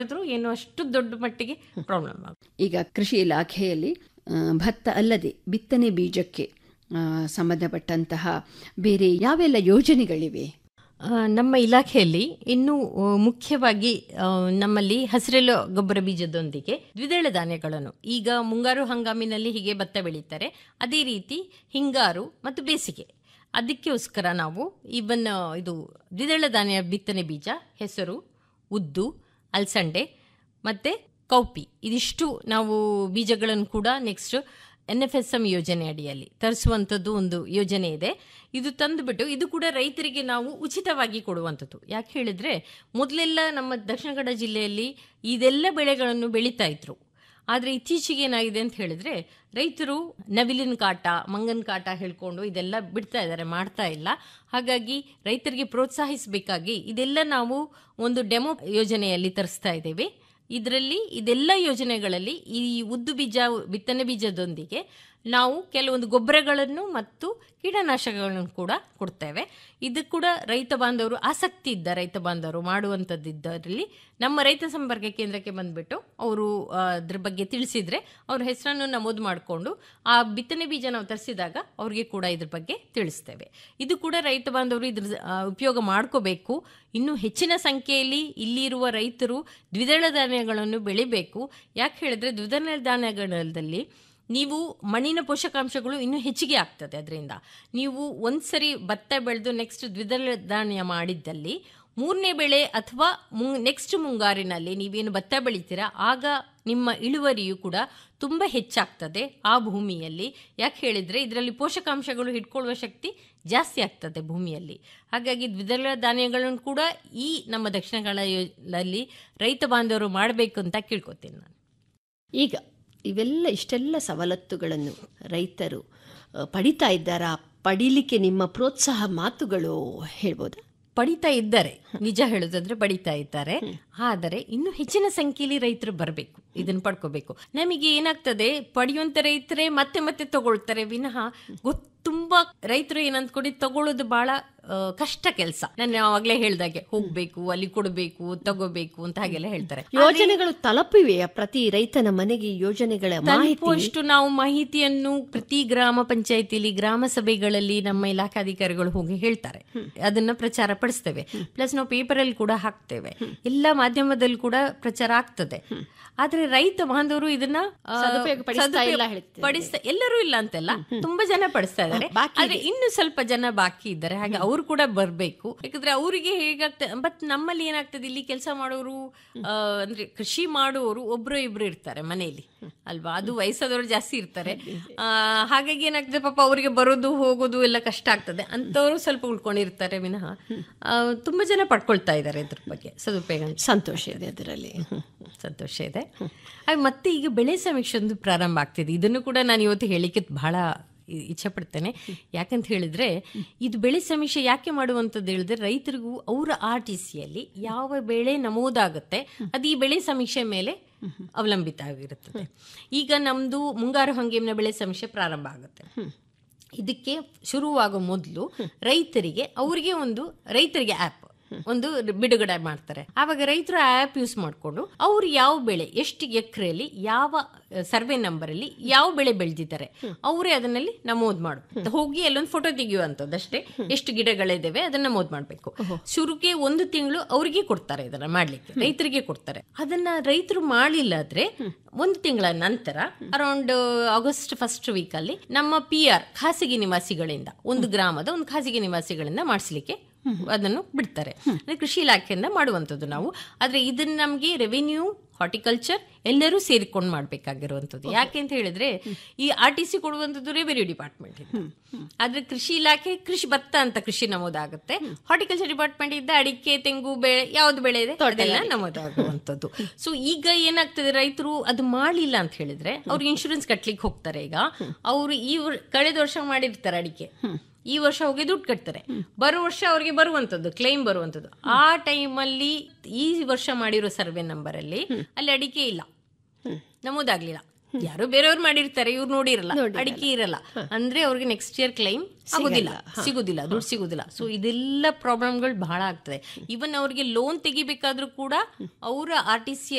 ಆದ್ರೂ ಏನು ಅಷ್ಟು ದೊಡ್ಡ ಮಟ್ಟಿಗೆ ಪ್ರಾಬ್ಲಮ್ ಆಗುತ್ತೆ ಈಗ ಕೃಷಿ ಇಲಾಖೆಯಲ್ಲಿ ಆ, ಭತ್ತ ಅಲ್ಲದೆ ಬಿತ್ತನೆ ಬೀಜಕ್ಕೆ ಆ, ಸಂಬಂಧಪಟ್ಟಂತಹ ಬೇರೆ ಯಾವೆಲ್ಲ ಯೋಜನೆಗಳಿವೆ ಆ, ನಮ್ಮ ಇಲಾಖೆಯಲ್ಲಿ ಇನ್ನು ಆ, ಮುಖ್ಯವಾಗಿ ಆ, ನಮ್ಮಲ್ಲಿ ಹಸಿರೆಲೆ ಗೊಬ್ಬರ ಬೀಜದೊಂದಿಗೆ ದ್ವಿದಳ ಧಾನ್ಯಗಳನ್ನು ಈಗ ಮುಂಗಾರು ಹಂಗಾಮಿನಲ್ಲಿ ಹೀಗೆ ಭತ್ತ ಬೆಳೀತಾರೆ ಅದೇ ರೀತಿ ಹಿಂಗಾರು ಮತ್ತು ಬೇಸಿಗೆ ಅದಕ್ಕೋಸ್ಕರ ನಾವು ಇವನ್ ಇದು ದ್ವಿದಳ ಧಾನ್ಯ ಬಿತ್ತನೆ ಬೀಜ ಹೆಸರು ಉದ್ದು ಅಲಸಂಡೆ ಮತ್ತು ಕೌಪಿ ಇದಿಷ್ಟು ನಾವು ಬೀಜಗಳನ್ನು ಕೂಡ next N F S M ಯೋಜನೆ ಅಡಿಯಲ್ಲಿ ತರಿಸುವಂಥದ್ದು ಒಂದು ಯೋಜನೆ ಇದೆ ಇದು ತಂದುಬಿಟ್ಟು ಇದು ಕೂಡ ರೈತರಿಗೆ ನಾವು ಉಚಿತವಾಗಿ ಕೊಡುವಂಥದ್ದು ಯಾಕೆ ಹೇಳಿದ್ರೆ ಮೊದಲೆಲ್ಲ ನಮ್ಮ ದಕ್ಷಿಣ ಕನ್ನಡ ಜಿಲ್ಲೆಯಲ್ಲಿ ಇದೆಲ್ಲ ಬೆಳೆಗಳನ್ನು ಬೆಳೀತಾ ಇದ್ರು ಆದರೆ ಇತ್ತೀಚೆಗೆ ಏನಾಗಿದೆ ಅಂತ ಹೇಳಿದ್ರೆ ರೈತರು ನವಿಲಿನ ಕಾಟ ಮಂಗನ ಕಾಟ ಹೇಳ್ಕೊಂಡು ಇದೆಲ್ಲ ಬಿಡ್ತಾ ಇದ್ದಾರೆ ಮಾಡ್ತಾ ಇಲ್ಲ ಹಾಗಾಗಿ ರೈತರಿಗೆ ಪ್ರೋತ್ಸಾಹಿಸಬೇಕಾಗಿ ಇದೆಲ್ಲ ನಾವು ಒಂದು ಡೆಮೋ ಯೋಜನೆಯಲ್ಲಿ ತರಿಸ್ತಾ ಇದ್ದೇವೆ ಇದರಲ್ಲಿ ಇದೆಲ್ಲ ಯೋಜನೆಗಳಲ್ಲಿ ಈ ಉದ್ದು ಬೀಜ ಬಿತ್ತನೆ ಬೀಜದೊಂದಿಗೆ ನಾವು ಕೆಲವೊಂದು ಗೊಬ್ಬರಗಳನ್ನು ಮತ್ತು ಕೀಟನಾಶಕಗಳನ್ನು ಕೂಡ ಕೊಡ್ತೇವೆ ಇದು ಕೂಡ ರೈತ ಬಾಂಧವರು ಆಸಕ್ತಿ ಇದ್ದ ರೈತ ಬಾಂಧವರು ಮಾಡುವಂಥದ್ದಿದ್ದರಲ್ಲಿ ನಮ್ಮ ರೈತ ಸಂಪರ್ಕ ಕೇಂದ್ರಕ್ಕೆ ಬಂದ್ಬಿಟ್ಟು ಅವರು ಅದ್ರ ಬಗ್ಗೆ ತಿಳಿಸಿದ್ರೆ ಅವ್ರ ಹೆಸರನ್ನು ನಮೂದು ಮಾಡಿಕೊಂಡು ಆ ಬಿತ್ತನೆ ಬೀಜ ನಾವು ತರಿಸಿದಾಗ ಅವ್ರಿಗೆ ಕೂಡ ಇದ್ರ ಬಗ್ಗೆ ತಿಳಿಸ್ತೇವೆ ಇದು ಕೂಡ ರೈತ ಬಾಂಧವರು ಇದ್ರ ಆ, ಉಪಯೋಗ ಮಾಡ್ಕೋಬೇಕು ಇನ್ನು ಹೆಚ್ಚಿನ ಸಂಖ್ಯೆಯಲ್ಲಿ ಇಲ್ಲಿರುವ ರೈತರು ದ್ವಿದಳ ಧಾನ್ಯಗಳನ್ನು ಬೆಳಿಬೇಕು ಯಾಕೆ ಹೇಳಿದ್ರೆ ದ್ವಿದಳ ಧಾನ್ಯಗಳಲ್ಲಿ ನೀವು ಮಣ್ಣಿನ ಪೋಷಕಾಂಶಗಳು ಇನ್ನೂ ಹೆಚ್ಚಿಗೆ ಆಗ್ತದೆ ಅದರಿಂದ ನೀವು ಒಂದ್ಸರಿ ಭತ್ತ ಬೆಳೆದು ನೆಕ್ಸ್ಟ್ ದ್ವಿದಳ ಧಾನ್ಯ ಮಾಡಿದ್ದಲ್ಲಿ ಮೂರನೇ ಬೆಳೆ ಅಥವಾ ನೆಕ್ಸ್ಟ್ ಮುಂಗಾರಿನಲ್ಲಿ ನೀವೇನು ಭತ್ತ ಬೆಳಿತೀರಾ ಆಗ ನಿಮ್ಮ ಇಳುವರಿಯು ಕೂಡ ತುಂಬ ಹೆಚ್ಚಾಗ್ತದೆ ಆ ಭೂಮಿಯಲ್ಲಿ ಯಾಕೆ ಹೇಳಿದರೆ ಇದರಲ್ಲಿ ಪೋಷಕಾಂಶಗಳು ಹಿಡ್ಕೊಳ್ಳುವ ಶಕ್ತಿ ಜಾಸ್ತಿ ಆಗ್ತದೆ ಭೂಮಿಯಲ್ಲಿ ಹಾಗಾಗಿ ದ್ವಿದಳ ಧಾನ್ಯಗಳನ್ನು ಕೂಡ ಈ ನಮ್ಮ ದಕ್ಷಿಣ ಕನ್ನಡದಲ್ಲಿ ರೈತ ಬಾಂಧವರು ಮಾಡಬೇಕು ಅಂತ ಕೇಳ್ಕೊತೀನಿ ನಾನು ಈಗ ಇವೆಲ್ಲ ಇಷ್ಟೆಲ್ಲ ಸವಲತ್ತುಗಳನ್ನು ರೈತರು ಆ, ಪಡಿತಾ ಇದ್ದಾರಾ ಪಡಿಲಿಕ್ಕೆ ನಿಮ್ಮ ಪ್ರೋತ್ಸಾಹ ಮಾತುಗಳು ಹೇಳ್ಬೋದಾ ಪಡಿತಾ ಇದ್ದಾರೆ ನಿಜ ಹೇಳೋದಾದ್ರೆ ಪಡಿತಾ ಇದ್ದಾರೆ ಆದರೆ ಇನ್ನು ಹೆಚ್ಚಿನ ಸಂಖ್ಯೆಯಲ್ಲಿ ರೈತರು ಬರಬೇಕು ಇದನ್ನ ಪಡ್ಕೋಬೇಕು ನಮಗೆ ಏನಾಗ್ತದೆ ಪಡೆಯುವಂತ ರೈತರೇ ಮತ್ತೆ ಮತ್ತೆ ತಗೊಳ್ತಾರೆ ವಿನಃ ಗೊತ್ತು ತುಂಬಾ ರೈತರು ಏನಂದ್ಕೊಂಡು ತಗೊಳ್ಳೋದು ಬಹಳ ಆ, ಕಷ್ಟ ಕೆಲಸ ನಾನು ಆವಾಗಲೇ ಹೇಳ್ದಾಗೆ ಹೋಗ್ಬೇಕು ಅಲ್ಲಿ ಕೊಡಬೇಕು ತಗೋಬೇಕು ಅಂತ ಹಾಗೆಲ್ಲ ಹೇಳ್ತಾರೆ ಯೋಜನೆಗಳು ತಲುಪಿವೆಯಾ ಪ್ರತಿ ರೈತನ ಮನೆಗೆ ಈ ಯೋಜನೆಗಳ ಮಾಹಿತಿ ತಲುಪುವಷ್ಟು ನಾವು ಮಾಹಿತಿಯನ್ನು ಪ್ರತಿ ಗ್ರಾಮ ಪಂಚಾಯತಿಲಿ ಗ್ರಾಮ ಸಭೆಗಳಲ್ಲಿ ನಮ್ಮ ಇಲಾಖಾಧಿಕಾರಿಗಳು ಹೋಗಿ ಹೇಳ್ತಾರೆ ಅದನ್ನ ಪ್ರಚಾರ ಪಡಿಸ್ತೇವೆ ಪ್ಲಸ್ ನಾವು ಪೇಪರ್ ಅಲ್ಲಿ ಕೂಡ ಹಾಕ್ತೇವೆ ಎಲ್ಲ ಮಾಧ್ಯಮದಲ್ಲಿ ಕೂಡ ಪ್ರಚಾರ ಆಗ್ತದೆ ಆದ್ರೆ ರೈತ ಬಾಂಧವರು ಇದನ್ನ ಆ, ಸದುಪಯೋಗ ಪಡಿಸ್ತಾ ಸದುಪಯೋಗ ಇಲ್ಲ ಹೇಳ್ತೀರಿ. ಪಡಿಸ್ತಾ ಎಲ್ಲರೂ ಇಲ್ಲ ಅಂತೆಲ್ಲ ತುಂಬಾ ಜನ ಪಡಿಸ್ತಾ ಇದ್ದಾರೆ ಬಾಕಿ ಆದ್ರೆ ಇನ್ನು ಸ್ವಲ್ಪ ಜನ ಬಾಕಿ ಇದ್ದಾರೆ ಹಾಗೆ ಅವರು ಕೂಡ ಬರ್ಬೇಕು ಯಾಕಂದ್ರೆ ಅವರಿಗೆ ಹೇಗಾಗ್ತದೆ ಬಟ್ ನಮ್ಮಲ್ಲಿ ಏನಾಗ್ತದೆ ಇಲ್ಲಿ ಕೆಲಸ ಮಾಡೋರು ಆ, ಅಂದ್ರೆ ಕೃಷಿ ಮಾಡುವವರು ಒಬ್ರು ಇಬ್ರು ಇರ್ತಾರೆ ಮನೆಯಲ್ಲಿ ಅಲ್ವಾ ಅದು ವಯಸ್ಸಾದವರು ಜಾಸ್ತಿ ಇರ್ತಾರೆ ಆ, ಹಾಗಾಗಿ ಏನಾಗ್ತದೆ ಪಾಪ ಅವರಿಗೆ ಬರೋದು ಹೋಗೋದು ಎಲ್ಲ ಕಷ್ಟ ಆಗ್ತದೆ ಅಂತವರು ಸ್ವಲ್ಪ ಉಳ್ಕೊಂಡಿರ್ತಾರೆ ವಿನಃ ಆ, ತುಂಬಾ ಜನ ಪಡ್ಕೊಳ್ತಾ ಇದ್ದಾರೆ ಇದ್ರ ಬಗ್ಗೆ ಸದುಪಯೋಗ ಅಂತ. ಸಂತೋಷ ಇದೆ ಅದರಲ್ಲಿ ಸಂತೋಷ ಇದೆ ಹಾಗೆ ಮತ್ತೆ ಈಗ ಬೆಳೆ ಸಮೀಕ್ಷೆ ಒಂದು ಪ್ರಾರಂಭ ಆಗ್ತಿದೆ ಇದನ್ನು ಕೂಡ ನಾನು ಇವತ್ತು ಹೇಳಿಕ್ಕೆ ಬಹಳ ಇ- ಇಚ್ಛೆ ಪಡ್ತೇನೆ ಯಾಕಂತ ಹೇಳಿದ್ರೆ ಇದು ಬೆಳೆ ಸಮೀಕ್ಷೆ ಯಾಕೆ ಮಾಡುವಂಥದ್ದು ಹೇಳಿದ್ರೆ ರೈತರಿಗೂ ಅವರ ಆರ್ ಟಿ ಸಿಯಲ್ಲಿ ಯಾವ ಬೆಳೆ ನಮೂದಾಗುತ್ತೆ ಅದು ಈ ಬೆಳೆ ಸಮೀಕ್ಷೆ ಮೇಲೆ ಅವಲಂಬಿತ ಆಗಿರುತ್ತದೆ ಈಗ ನಮ್ದು ಮುಂಗಾರು ಹಂಗೇಮಿನ ಬೆಳೆ ಸಮೀಕ್ಷೆ ಪ್ರಾರಂಭ ಆಗುತ್ತೆ ಇದಕ್ಕೆ ಶುರುವಾಗೋ ಮೊದಲು ರೈತರಿಗೆ ಅವರಿಗೆ ಒಂದು ರೈತರಿಗೆ ಆ್ಯಪ್ ಒಂದು ಬಿಡುಗಡೆ ಮಾಡ್ತಾರೆ ಆವಾಗ ರೈತರು ಆ್ಯಪ್ ಯೂಸ್ ಮಾಡಿಕೊಂಡು ಅವ್ರು ಯಾವ ಬೆಳೆ ಎಷ್ಟು ಎಕರೆಯಲ್ಲಿ ಯಾವ ಸರ್ವೆ ನಂಬರಲ್ಲಿ ಯಾವ ಬೆಳೆ ಬೆಳೆದಿದ್ದಾರೆ ಅವರೇ ಅದನ್ನಲ್ಲಿ ನಮೂದು ಮಾಡು ಹೋಗಿ ಅಲ್ಲೊಂದು ಫೋಟೋ ತೆಗೆಯುವಂಥದ್ದು ಅಷ್ಟೇ ಎಷ್ಟು ಗಿಡಗಳಿದ್ದಾವೆ ಅದನ್ನ ನಮೂದು ಮಾಡಬೇಕು ಶುರುಗೆ ಒಂದು ತಿಂಗಳು ಅವರಿಗೆ ಕೊಡ್ತಾರೆ ಇದನ್ನ ಮಾಡ್ಲಿಕ್ಕೆ ರೈತರಿಗೆ ಕೊಡ್ತಾರೆ ಅದನ್ನ ರೈತರು ಮಾಡಿಲ್ಲ ಆದ್ರೆ ಒಂದು ತಿಂಗಳ ನಂತರ ಅರೌಂಡ್ ಆಗಸ್ಟ್ ಫಸ್ಟ್ ವೀಕ್ ಅಲ್ಲಿ ನಮ್ಮ ಪಿ ಆರ್ ಖಾಸಗಿ ನಿವಾಸಿಗಳಿಂದ ಒಂದು ಗ್ರಾಮದ ಒಂದು ಖಾಸಗಿ ನಿವಾಸಿಗಳಿಂದ ಮಾಡಿಸ್ಲಿಕ್ಕೆ ಅದನ್ನು ಬಿಡ್ತಾರೆ ಅಂದ್ರೆ ಕೃಷಿ ಇಲಾಖೆಯಿಂದ ಮಾಡುವಂಥದ್ದು ನಾವು ಆದ್ರೆ ಇದನ್ನ ನಮಗೆ ರೆವಿನ್ಯೂ ಹಾರ್ಟಿಕಲ್ಚರ್ ಎಲ್ಲರೂ ಸೇರಿಕೊಂಡು ಮಾಡ್ಬೇಕಾಗಿರುವಂಥದ್ದು ಯಾಕೆ ಅಂತ ಹೇಳಿದ್ರೆ ಈ ಆರ್ ಟಿ ಸಿ ಕೊಡುವಂಥದ್ದು ರೆವಿನ್ಯೂ ಡಿಪಾರ್ಟ್ಮೆಂಟ್ ಇಂದ ಆದ್ರೆ ಕೃಷಿ ಇಲಾಖೆ ಕೃಷಿ ಭತ್ತ ಅಂತ ಕೃಷಿ ನಮೂದಾಗುತ್ತೆ ಹಾರ್ಟಿಕಲ್ಚರ್ ಡಿಪಾರ್ಟ್ಮೆಂಟ್ ಇಂದ ಅಡಿಕೆ ತೆಂಗು ಬೆಳೆ ಯಾವ್ದು ಬೆಳೆ ಇದೆ ಅದೆಲ್ಲ ನಮೂದಾಗುವಂಥದ್ದು ಸೊ ಈಗ ಏನಾಗ್ತದೆ ರೈತರು ಅದು ಮಾಡಲಿಲ್ಲ ಅಂತ ಹೇಳಿದ್ರೆ ಅವ್ರಿಗೆ ಇನ್ಶೂರೆನ್ಸ್ ಕಟ್ಲಿಕ್ಕೆ ಹೋಗ್ತಾರೆ ಈಗ ಅವರು ಈ ವರ್- ಕಳೆದ ವರ್ಷ ಮಾಡಿರ್ತಾರೆ ಅಡಿಕೆ ಈ ವರ್ಷ ಹೋಗಿ ದುಡ್ಡು ಕಟ್ತಾರೆ ಬರೋ ವರ್ಷ ಅವ್ರಿಗೆ ಬರುವಂತದ್ದು ಕ್ಲೈಮ್ ಬರುವಂತದ್ದು ಆ ಟೈಮಲ್ಲಿ ಈ ವರ್ಷ ಮಾಡಿರೋ ಸರ್ವೆ ನಂಬರ್ ಅಲ್ಲಿ ಅಲ್ಲಿ ಅಡಿಕೆ ಇಲ್ಲ ನಮೂದಾಗ್ಲಿಲ್ಲ ಯಾರೋ ಬೇರೆಯವ್ರು ಮಾಡಿರ್ತಾರೆ ಇವ್ರು ನೋಡಿರಲ್ಲ ಅಡಿಕೆ ಇರಲ್ಲ ಅಂದ್ರೆ ಅವ್ರಿಗೆ ನೆಕ್ಸ್ಟ್ ಇಯರ್ ಕ್ಲೈಮ್ ಆಗೋದಿಲ್ಲ ಸಿಗುದಿಲ್ಲ ದುಡ್ಡು ಸಿಗುದಿಲ್ಲ ಸೊ ಇದೆಲ್ಲ ಪ್ರಾಬ್ಲಮ್ಗಳು ಬಹಳ ಆಗ್ತದೆ ಇವನ್ ಅವ್ರಿಗೆ ಲೋನ್ ತೆಗಿಬೇಕಾದ್ರೂ ಕೂಡ ಅವರ ಆರ್ ಟಿ ಸಿ